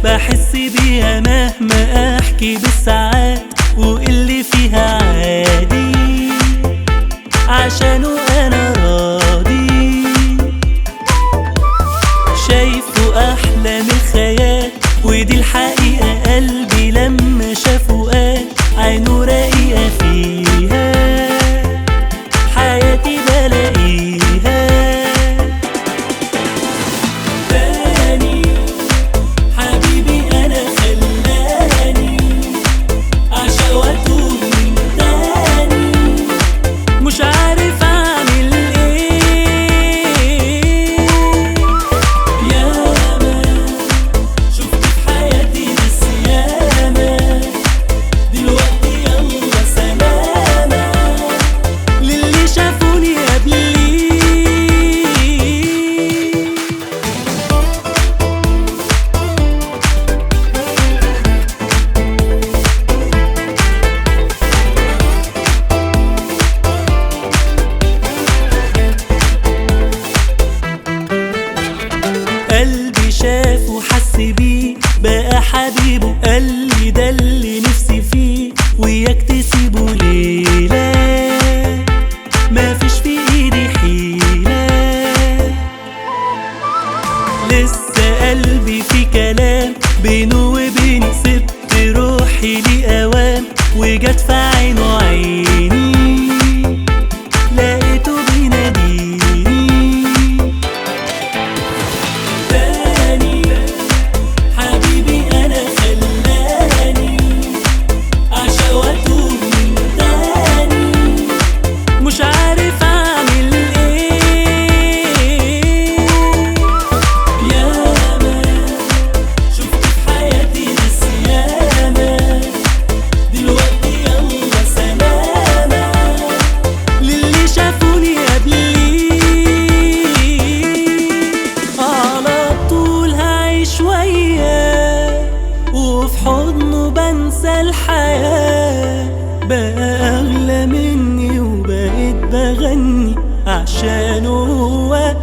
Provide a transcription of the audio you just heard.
بحس بيها مهما احكي بالساعات واللي فيها عادي عشانه انا راضي شايفه احلى من الخيال ودي الحقيقة قلبي لما شافه قال عينه رقيقة فيها حياتي بلاقيها تاني حبيبي انا خلاني عشان واتوه من تاني مش عارف اعمل ايه ياما شفت في حياتي ناس ياما دلوقتي يلا سلامة للي شافوني قبلي قلبي شاف وحس بيه بقى حبيبه قال لي ده اللي نفسي فيه وياك تسيبه ليلة مفيش في ايدي حيلة لسه قلبي في كلام بينه وبيني سبت روحي لأوام وجت في عينه عيني لقيته بيناديني تاني حبيبي انا خلاني عشان واتوه من تاني مش عارف اعمل ايه ياما شفت في حياتي ناس ياما دلوقتي يلا سلامة للي شافوني قبلي على طول هعيش وياه وفي حضنه بنسى الحياة بقى أغلى مني وبقيت بغني عشانه هو